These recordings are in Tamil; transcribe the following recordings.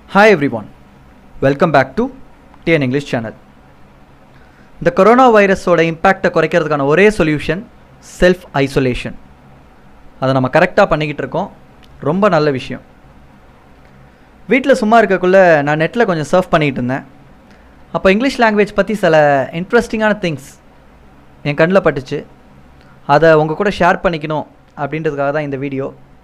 Hi everyone, welcome back to TN English channel. இந்த கொரோனா வைரஸோட இம்பேக்டை குறைக்கிறதுக்கான ஒரே சொல்யூஷன் செல்ஃப் ஐசோலேஷன் அதை நம்ம கரெக்டாக பண்ணிக்கிட்டு இருக்கோம் ரொம்ப நல்ல விஷயம் வீட்டில் சும்மா இருக்கக்குள்ளே நான் நெட்டில் கொஞ்சம் சர்ஃப் பண்ணிகிட்டு இருந்தேன் அப்போ இங்கிலீஷ் லாங்குவேஜ் பற்றி சில இன்ட்ரெஸ்டிங்கான திங்ஸ் என் கண்ணில் பட்டுச்சு அதை உங்கள் கூட ஷேர் பண்ணிக்கணும் அப்படின்றதுக்காக தான் இந்த வீடியோ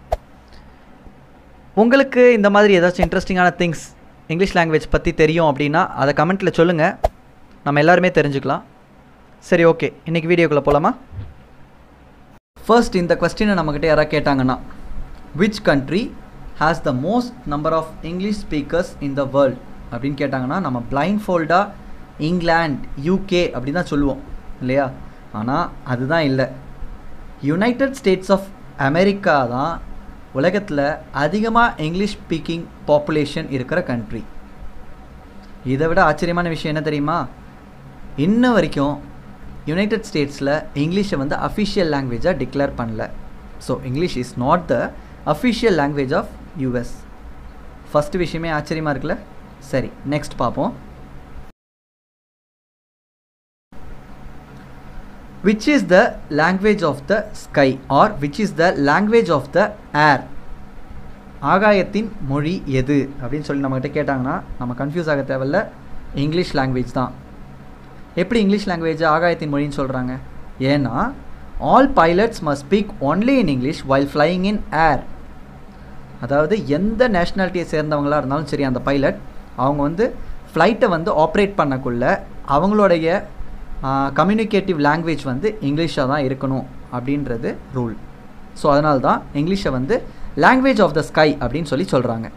உங்களுக்கு இந்த மாதிரி ஏதாச்சும் இன்ட்ரெஸ்டிங்கான திங்ஸ் இங்கிலீஷ் லாங்குவேஜ் பற்றி தெரியும் அப்படின்னா அதை கமெண்ட்டில் சொல்லுங்கள் நம்ம எல்லாருமே தெரிஞ்சுக்கலாம் சரி ஓகே இன்றைக்கி வீடியோக்குள்ளே போகலாமா ஃபர்ஸ்ட் இந்த கொஸ்டினை நம்மக்கிட்ட யாராவது கேட்டாங்கன்னா which country has the most number of English speakers in the world அப்படின்னு கேட்டாங்கன்னா நம்ம பிளைண்ட் ஃபோல்டாக இங்கிலாண்ட் யூகே அப்படின்னு தான் சொல்லுவோம் இல்லையா ஆனால் அதுதான் இல்லை யுனைடெட் ஸ்டேட்ஸ் ஆஃப் அமெரிக்கா தான் உலகத்தில் அதிகமாக இங்கிலீஷ் ஸ்பீக்கிங் பாப்புலேஷன் இருக்கிற கண்ட்ரி இதை விட ஆச்சரியமான விஷயம் என்ன தெரியுமா இன்ன வரைக்கும் யுனைடெட் ஸ்டேட்ஸில் இங்கிலீஷை வந்து அஃபிஷியல் லாங்குவேஜாக டிக்ளேர் பண்ணல so English is not the official language of US first விஷயமே ஆச்சரியமாக இருக்குல்ல சரி நெக்ஸ்ட் பார்ப்போம் which is the language of the sky or which is the language of the air ஆகாயத்தின் மொழி எது அப்படின்னு சொல்லி நம்மகிட்ட கேட்டாங்கன்னா நம்ம கன்ஃபியூஸ் ஆக தேவையில்ல இங்கிலீஷ் லாங்குவேஜ் தான் எப்படி இங்கிலீஷ் லாங்குவேஜ் ஆகாயத்தின் மொழின்னு சொல்கிறாங்க ஏன்னா all pilots must speak only in English while flying in air அதாவது எந்த நேஷ்னாலிட்டியை சேர்ந்தவங்களாக இருந்தாலும் சரி அந்த பைலட் அவங்க வந்து ஃப்ளைட்டை வந்து ஆப்ரேட் பண்ணக்குள்ள அவங்களுடைய கம்யூனிகேட்டிவ் லாங்குவேஜ் வந்து இங்கிலீஷாக தான் இருக்கணும் அப்படின்றது ரூல் ஸோ அதனால தான் இங்கிலீஷை வந்து லாங்குவேஜ் ஆஃப் த ஸ்கை அப்படின்னு சொல்லி சொல்கிறாங்க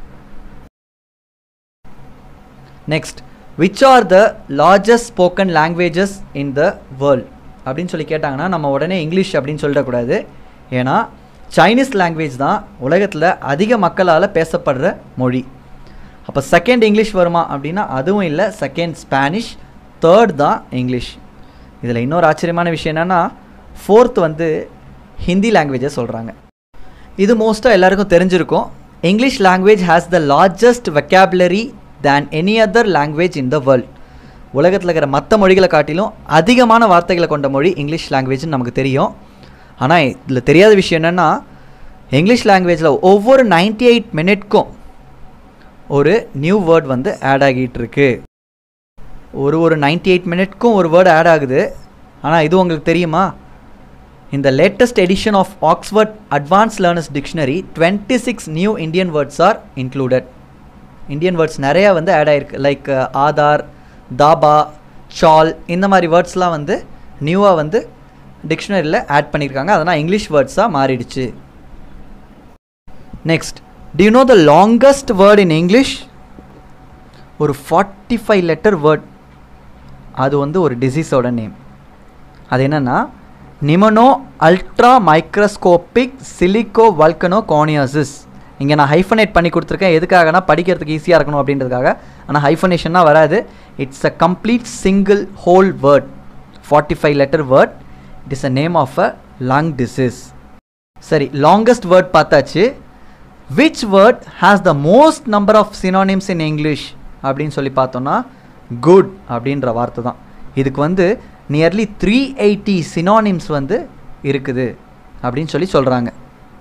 next which are the largest spoken languages in the world அப்படின்னு சொல்லி கேட்டாங்கன்னா நம்ம உடனே இங்கிலீஷ் அப்படின்னு சொல்லிடக்கூடாது ஏன்னா சைனீஸ் லாங்குவேஜ் தான் உலகத்தில் அதிக மக்களால் பேசப்படுற மொழி அப்போ செகண்ட் இங்கிலீஷ் வருமா அப்படின்னா அதுவும் இல்லை செகண்ட் ஸ்பானிஷ் தேர்ட் தான் இங்கிலீஷ் இதில் இன்னொரு ஆச்சரியமான விஷயம் என்னென்னா ஃபோர்த் வந்து ஹிந்தி லாங்குவேஜை சொல்கிறாங்க இது மோஸ்ட்டாக எல்லாருக்கும் தெரிஞ்சிருக்கும் English language has the largest vocabulary than any other language in the world உலகத்தில் இருக்கிற மற்ற மொழிகளை காட்டிலும் அதிகமான வார்த்தைகளை கொண்ட மொழி இங்கிலீஷ் லாங்குவேஜ்னு நமக்கு தெரியும் ஆனால் இதில் தெரியாத விஷயம் என்னென்னா இங்கிலீஷ் லாங்குவேஜில் ஒவ்வொரு நைன்டி எயிட் மினிட்க்கும் ஒரு நியூ வேர்ட் வந்து ஆட் ஆகிட்டு இருக்கு ஒரு ஒரு நைன்டி எயிட் மினிட்க்கும் ஒரு வேர்டு ஆட் ஆகுது ஆனால் இது உங்களுக்கு தெரியுமா இந்த latest edition of Oxford advanced learners dictionary twenty six new Indian words are included Indian words நிறையா வந்து ஆட் ஆகிருக்கு லைக் ஆதார் தாபா சால் இந்த மாதிரி வேர்ட்ஸ்லாம் வந்து நியூவாக வந்து டிக்ஷனரியில் ஆட் பண்ணியிருக்காங்க அதனால் இங்கிலீஷ் வேர்ட்ஸாக மாறிடுச்சு next do you know the longest word in English ஒரு ஃபார்ட்டி ஃபைவ் லெட்டர் வேர்ட் அது வந்து ஒரு டிசீஸோட நேம் அது என்னென்னா pneumonoultramicroscopicsilicovolcanoconiosis இங்கே நான் ஹைஃபனேட் பண்ணி கொடுத்துருக்கேன் எதுக்காகனா படிக்கிறதுக்கு ஈஸியாக இருக்கணும் அப்படின்றதுக்காக ஆனால் ஹைஃபனேஷன்னா வராது it's a complete single whole word forty five letter word it is a name of a lung disease சரி லாங்கஸ்ட் வேர்ட் பார்த்தாச்சு which word has the most number of synonyms in English அப்படின்னு சொல்லி பார்த்தோன்னா குட் அப்படின்ற வார்த்தை தான் இதுக்கு வந்து நியர்லி த்ரீ எயிட்டி சினானிம்ஸ் வந்து இருக்குது அப்படின்னு சொல்லி சொல்கிறாங்க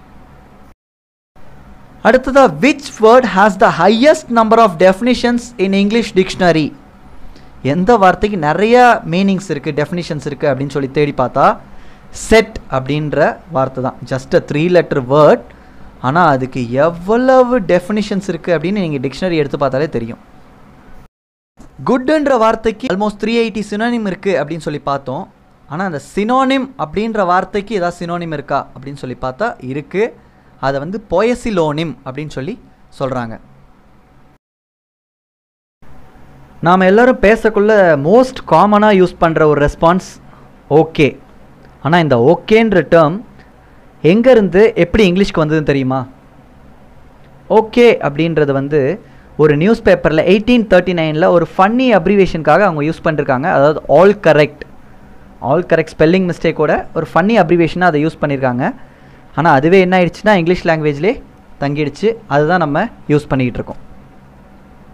அடுத்ததாக which word has the highest number of definitions in English dictionary எந்த வார்த்தைக்கு நிறைய மீனிங்ஸ் இருக்குது டெஃபினிஷன்ஸ் இருக்குது அப்படின்னு சொல்லி தேடி பார்த்தா செட் அப்படின்ற வார்த்தை தான் just a three letter word ஆனால் அதுக்கு எவ்வளவு டெஃபினிஷன்ஸ் இருக்குது அப்படின்னு நீங்கள் டிக்ஷனரி எடுத்து பார்த்தாலே தெரியும் குட்டுன்ற வார்த்தைக்கு ஆல்மோஸ்ட் த்ரீ எயிட்டி சினோனிம் இருக்குது அப்படின்னு சொல்லி பார்த்தோம் ஆனால் அந்த சினோனிம் அப்படின்ற வார்த்தைக்கு ஏதாவது சினோனிம் இருக்கா அப்படின்னு சொல்லி பார்த்தா இருக்குது அதை வந்து போயசிலோனிம் அப்படின்னு சொல்லி சொல்கிறாங்க நாம் எல்லோரும் பேசக்குள்ள மோஸ்ட் காமனாக யூஸ் பண்ணுற ஒரு ரெஸ்பான்ஸ் ஓகே ஆனால் இந்த ஓகேன்ற டேர்ம் எங்கேருந்து எப்படி இங்கிலீஷ்க்கு வந்ததுன்னு தெரியுமா ஓகே அப்படின்றது வந்து ஒரு நியூஸ் பேப்பரில் எயிட்டீன் தேர்ட்டி நைனில் ஒரு ஃபன்னி அப்ரிவேஷனுக்காக அவங்க யூஸ் பண்ணிருக்காங்க அதாவது all correct all correct spelling மிஸ்டேக்கோட ஒரு ஃபன்னி அப்ரிவேஷனாக அதை யூஸ் பண்ணியிருக்காங்க ஆனால் அதுவே என்ன ஆயிடுச்சுன்னா இங்கிலீஷ் லாங்குவேஜ்லேயே தங்கிடுச்சு அதுதான் நம்ம யூஸ் பண்ணிக்கிட்டு இருக்கோம்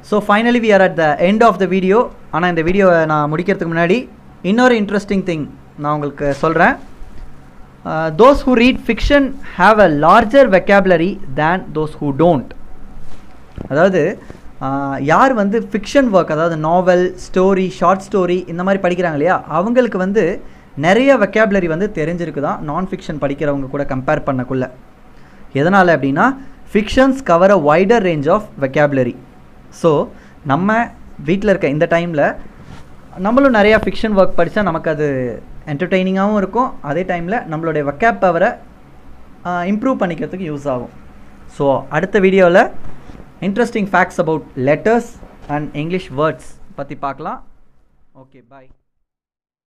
so finally we are at the end of the video ஆனால் இந்த வீடியோவை நான் முடிக்கிறதுக்கு முன்னாடி இன்னொரு இன்ட்ரெஸ்டிங் திங் நான் உங்களுக்கு சொல்கிறேன் those who read fiction have a larger vocabulary than those who don't அதாவது ஆஹ், யார் வந்து ஃபிக்ஷன் ஒர்க் அதாவது நாவல் ஸ்டோரி ஷார்ட் ஸ்டோரி இந்த மாதிரி படிக்கிறாங்க இல்லையா அவங்களுக்கு வந்து நிறைய வெக்காபுலரி வந்து தெரிஞ்சிருக்கு தான் நான் ஃபிக்ஷன் படிக்கிறவங்க கூட கம்பேர் பண்ணக்குள்ள எதனால் அப்படின்னா fictions cover a wider range of vocabulary so நம்ம வீட்டில் இருக்க இந்த டைமில் நம்மளும் நிறையா ஃபிக்ஷன் ஒர்க் படித்தா நமக்கு அது என்டர்டெய்னிங்காகவும் இருக்கும் அதே டைமில் நம்மளுடைய வெக்காப் பவரை இம்ப்ரூவ் பண்ணிக்கிறதுக்கு யூஸ் ஆகும் ஸோ அடுத்த வீடியோவில் interesting facts about letters and English words பற்றி பார்க்கலாம் ஓகே பாய்